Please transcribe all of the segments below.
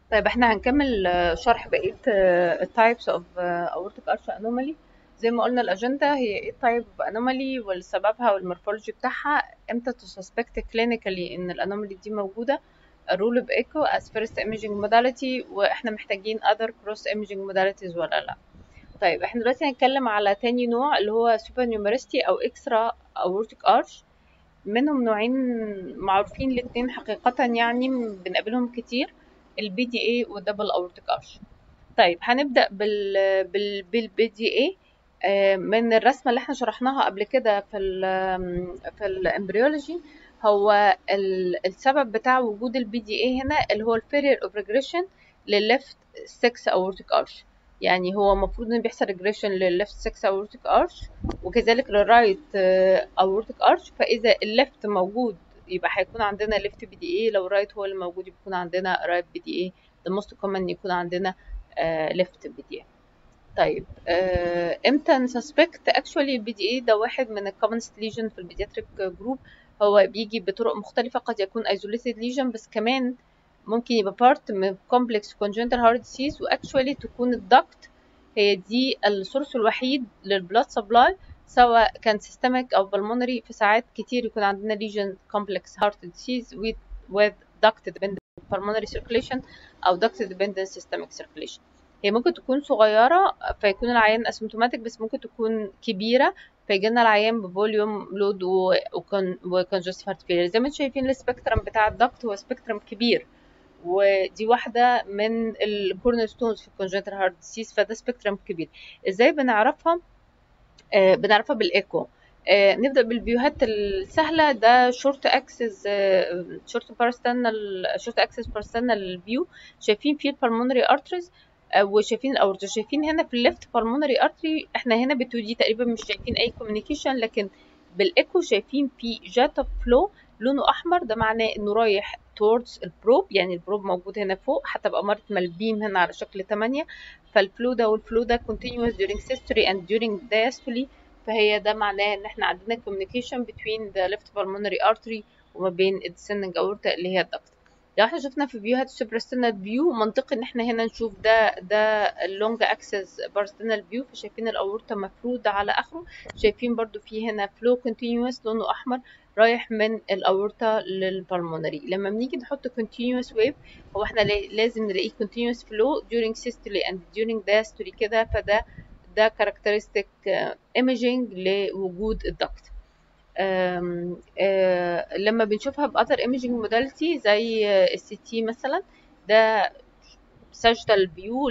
طيب احنا هنكمل آه، شرح بقية التايبس اوف aortic arch anomaly زي ما قلنا الأجندة هي ايه التايب اوف anomaly والسببها والمورفولوجي بتاعها امتى تسسبكت clinically ان الانومالي دي موجودة الرول اوف ايكو as first imaging modality واحنا محتاجين other cross imaging modalities ولا لا طيب احنا دلوقتي هنتكلم على تاني نوع اللي هو supernumerosity او extra aortic arch منهم نوعين معروفين الاتنين حقيقة يعني بنقابلهم كتير البي دي اي والدبل اورتيك ارش طيب هنبدا بال بال بالبي دي اي من الرسمه اللي احنا شرحناها قبل كده في ال في الامبريولوجي هو ال- السبب بتاع وجود البي دي اي هنا اللي هو الفيرير اوف ريجريشن للليفت 6 اورتيك ارش يعني هو المفروض ان بيحصل ريجريشن للليفت 6 اورتيك ارش وكذلك للرايت اورتيك ارش فاذا الليفت موجود يبقى هيكون عندنا ليفت بي دي اي لو رايت هو اللي موجود يكون عندنا رايت بي دي اي the most common يكون عندنا ليفت بي دي اي طيب آه، امتى نسسبكت اكشولي البي دي اي ده واحد من الكومنست ليجن في البيدياتريك جروب هو بيجي بطرق مختلفة قد يكون isolated ليجن بس كمان ممكن يبقى بارت من complex congenital heart disease واكشولي تكون الدكت هي دي السورس الوحيد للبلاد سبلاي سواء كان systemic او pulmonary في ساعات كتير يكون عندنا lesion complex heart disease with, with duct dependent pulmonary circulation او duct dependent systemic circulation هي ممكن تكون صغيرة فيكون العيان اسيمتوماتيك بس ممكن تكون كبيرة فيجي لنا العيان بفوليوم لود وكونجستيف هارت فيلير زي ما انتم شايفين السبيكترم بتاع الدكت هو سبيكترم كبير ودي واحدة من الكورنر ستونز في الكونجنتال هارت ديسيز فده سبيكترم كبير ازاي بنعرفها آه بنعرفها بالايكو آه نبدا بالفيوهات السهله ده شورت اكسس شورت باراستانال شورت اكسس باراستانال فيو شايفين فيه البلمونري ارتريز وشايفين الاورتا شايفين هنا في الليفت بالمونري ارتري احنا هنا بالتو دي تقريبا مش شايفين اي كوميونيكيشن لكن بالايكو شايفين في جاتا فلو لونه احمر ده معناه انه رايح towards البروب يعني البروب موجود هنا فوق حتى بأمارة ما البيم هنا على شكل 8 فالفلو ده والفلو ده continuous during systole and during diastole فهي ده معناه ان احنا عندنا communication between the left pulmonary artery وما بين descending aorta اللي هي الدكت لو احنا شفنا في فيوهات السوبراستينال فيو منطقي ان احنا هنا نشوف ده ده اللونج اكسس بارستينال فيو فشايفين الاورطه مفروده على اخره شايفين برضو في هنا فلو كونتينوس لونه احمر رايح من الاورطه للبلمونري لما بنيجي نحط continuous wave هو احنا لازم نلاقيه continuous flow during systole and during diastole كده فده ده characteristic imaging لوجود الدكت آم آم لما بنشوفها بأذر imaging modality زي السي تي مثلا ده ساجيتال فيو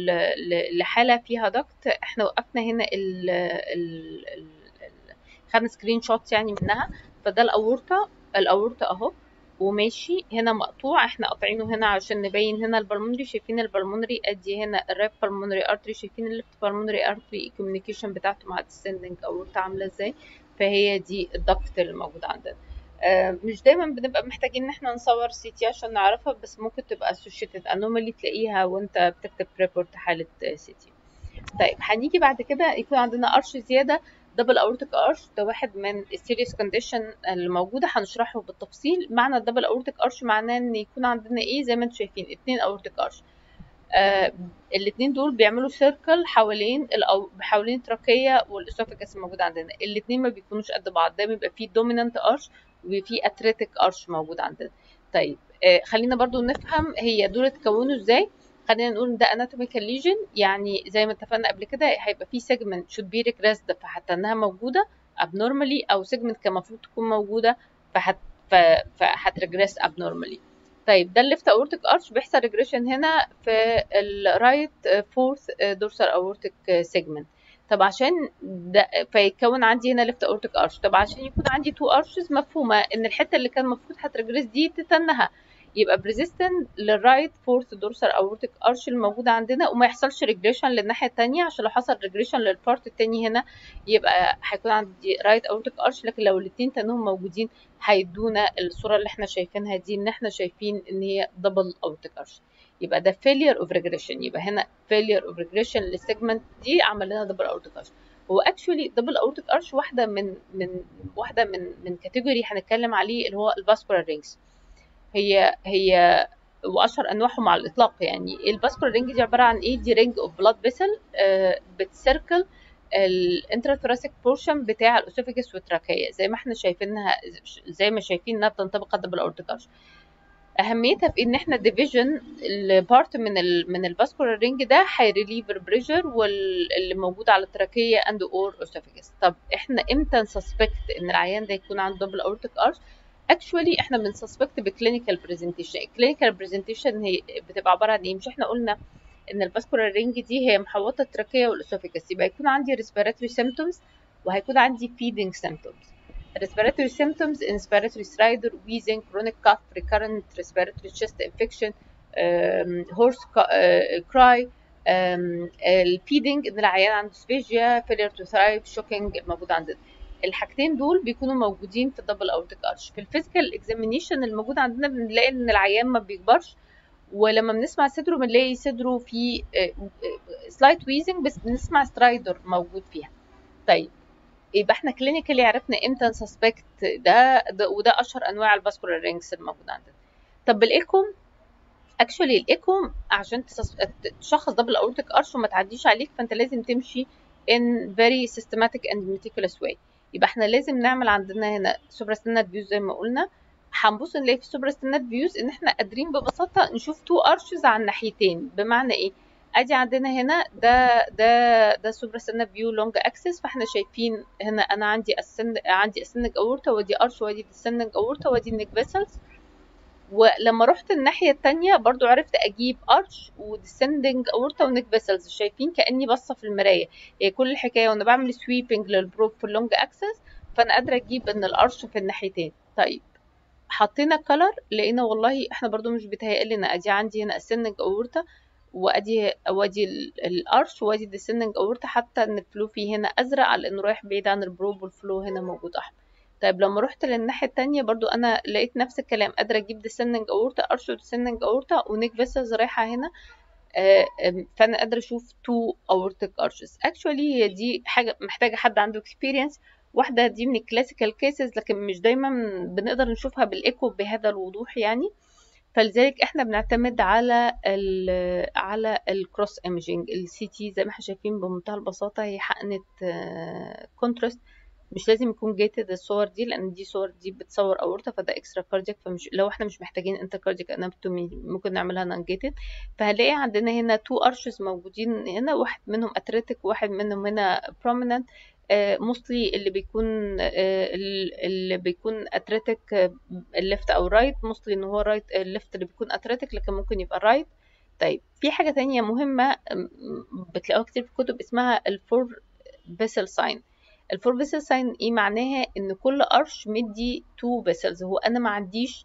لحالة فيها دكت احنا وقفنا هنا ال ال ال خدنا سكرين شوت يعني منها فده الاورطة الاورطة اهو وماشي هنا مقطوع احنا قاطعينه هنا عشان نبين هنا البلمونري شايفين البلمونري ادي هنا الرايت بالمونري ارتري شايفين الليفت بالمونري ارتري الكوميونيكيشن بتاعته مع الديسندنج اورطة عاملة ازاي فهي دي الضغط اللي موجود عندنا آه مش دايما بنبقى محتاجين ان احنا نصور سي تي عشان نعرفها بس ممكن تبقى associated anomaly تلاقيها وانت بتكتب ريبورت حالة سي تي طيب هنيجي بعد كده يكون عندنا ارش زيادة دبل اورتيك ارش ده واحد من السيريس كونديشن اللي موجودة هنشرحه بالتفصيل معنى الدبل اورتيك ارش معناه ان يكون عندنا ايه زي ما انتم شايفين اتنين اورتيك ارش آه الاثنين دول بيعملوا سيركل حوالين الأو... حوالين التراكية والاسوفاجس الموجود عندنا الاثنين ما بيكونوش قد بعض ده بيبقى فيه دومينانت ارش وفي اتريتيك ارش موجود عندنا طيب آه خلينا برضو نفهم هي دول اتكونوا ازاي خلينا نقول ده اناتوميكال ليجن يعني زي ما اتفقنا قبل كده هيبقى في سيجمنت شود بي ريجريسد فحتى انها موجوده abnormally او سيجمنت كان المفروض تكون موجوده فهت فهتريجريس abnormally طيب ده الليفت اورتيك ارش بيحصل ريجريشن هنا في الرايت فورث دورسال اورتيك سيجمنت طب عشان ده فيتكون عندي هنا ليفت اورتيك ارش طب عشان يكون عندي تو ارشز مفهومه ان الحته اللي كان المفروض هتريجريس دي تتنها يبقى بريزيستنت للرايت فورث دورسال اورتيك ارش الموجوده عندنا وما يحصلش ريجريشن للناحيه الثانيه عشان لو حصل ريجريشن للبارت الثاني هنا يبقى هيكون عندي رايت اورتيك ارش لكن لو الاثنين تانهم موجودين هيدونا الصوره اللي احنا شايفينها دي ان احنا شايفين ان هي دبل اورتيك ارش يبقى ده failure of regression يبقى هنا failure of regression للسيجمنت دي عمل لنا دبل اورتيك ارش هو اكشولي دبل اورتيك ارش واحده من من واحده من من كاتيجوري هنتكلم عليه اللي هو الفاسكولار رينجز هي هي واشهر انواعهم على الاطلاق يعني الفاسكولار رينج دي عباره عن ايه دي رينج اوف بلاد فيسل بتسيركل الانتراتوراسيك بورشن بتاع الاسوفيجس والتراكيه زي ما احنا شايفينها زي ما شايفين انها بتنطبق على الدبل اورتيكارش اهميتها في ان احنا ديفيجن البارت من ال من الفاسكولار رينج ده هيريليف البريشر واللي موجود على التراكيه اند اور اسوفيجس طب احنا امتى نسسبكت ان العيان ده يكون عنده دبل اورتيك ارش اكشولي احنا بنسسبكت بكلينيكال برزنتيشن الكلينيكال برزنتيشن هي بتبقى عباره عن ايه مش احنا قلنا ان الفاسكولار رينج دي هي محوطه التراكيه والاسوفيجس يبقى يكون عندي ريسبيراتوري سيمتومز وهيكون عندي فيدنج سيمتومز respiratory symptoms inspiratory stridor wheezing chronic cough recurrent respiratory chest infection um, hoarse uh, cry الفيدنج ان العيان عنده سبيجيا failure to thrive shocking موجود عندنا الحاجتين دول بيكونوا موجودين في الدبل اورتيك ارش في الفيزيكال اكزامينيشن الموجود عندنا بنلاقي ان العيان ما بيكبرش ولما بنسمع صدره بنلاقي صدره فيه سلايت ويزنج بس بنسمع سترايدر موجود فيها طيب يبقى احنا كلينيكالي عرفنا امتى نسسبكت ده, ده وده اشهر انواع الفاسكولار رينجز الموجوده عندنا طب بالايكو اكشولي الايكو عشان تشخص دبل اورتيك ارش وما تعديش عليك فانت لازم تمشي in very systematic and meticulous way يبقى احنا لازم نعمل عندنا هنا سوبرا ستاندرد فيوز زي ما قلنا هنبص نلاقي في السوبرا ستاندرد فيوز ان احنا قادرين ببساطه نشوف تو ارشز على الناحيتين بمعنى ايه ادي عندنا هنا ده ده ده سوبرا ستاندرد فيو لونج اكسس فاحنا شايفين هنا انا عندي اسن عندي اسنج اورتا ودي ارش ودي ديسندنج اورتا ودي النيك فيسلز ولما رحت الناحيه التانية برضو عرفت اجيب ارش وديسندنج اورتا ونيك فيسلز شايفين كاني باصه في المرايه هي كل الحكايه وانا بعمل سويبنج للبروب في اللونج اكسس فانا قادره اجيب ان الارش في الناحيتين طيب حطينا كلر لقينا والله احنا برضو مش بيتهيأ لنا ادي عندي هنا اسندنج اورتا وادي وادي الارش وادي الديسندنج اورتا حتى ان الفلو فيه هنا ازرق على انه رايح بعيد عن البروب والفلو هنا موجود احمر طيب لما رحت للناحيه التانية برضو انا لقيت نفس الكلام قادره اجيب ديسندنج اورتا ارش وديسندنج اورتا ونيك فيسلز رايحه هنا فانا قادره اشوف تو اورتيك ارشز اكشولي هي دي حاجه محتاجه حد عنده اكسبيرينس واحده دي من الكلاسيكال كيسز لكن مش دايما بنقدر نشوفها بالايكو بهذا الوضوح يعني فلذلك احنا بنعتمد على ال على الكروس ايمجينج السي تي زي ما احنا شايفين بمنتهى البساطه هي حقنه كونتراست مش لازم يكون جيتد الصور دي لان دي صور دي بتصور اورتا فده اكسترا كاردياك فمش لو احنا مش محتاجين انتر كاردياك اناتومي ممكن نعملها نون جيتد فهنلاقي عندنا هنا تو ارشز موجودين هنا واحد منهم اتريتك وواحد منهم هنا بروميننت موستلي اللي بيكون اللي بيكون اتريتك الليفت او رايت موستلي ان هو رايت الليفت اللي بيكون اتريتك لكن ممكن يبقى رايت طيب في حاجه تانية مهمه بتلاقوها كتير في الكتب اسمها الفور بيسل ساين الفور بيسل ساين ايه معناها ان كل قرش مدي تو بيسلز هو انا ما عنديش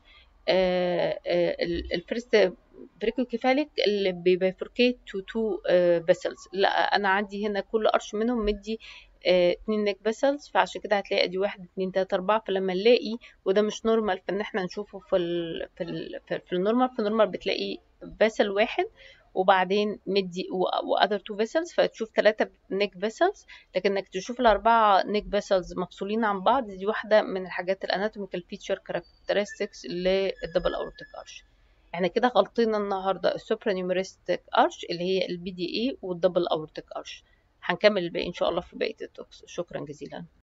الفيرست بريكوكيفاليك اللي بيبيفركيت تو تو بيسلز لا انا عندي هنا كل قرش منهم مدي اتنين نيك بيسلز فعشان كده هتلاقي ادي واحد اتنين تلاته اربعه فلما نلاقي وده مش نورمال في ان احنا نشوفه في ال في ال في النورمال في النورمال بتلاقي بيسل واحد وبعدين مدي واذر تو فيسلز فتشوف ثلاثة نيك فيسلز لكن انك تشوف الاربعة نيك فيسلز مفصولين عن بعض دي واحدة من الحاجات الاناتوميكال فيتشر كاركترستكس للدبل اورتيك ارش احنا كده غلطينا النهارده السوبرا نيوميرستيك ارش اللي هي البي دي اي والدبل اورتيك ارش هنكمل الباقي ان شاء الله في بقيه التوكس شكرا جزيلا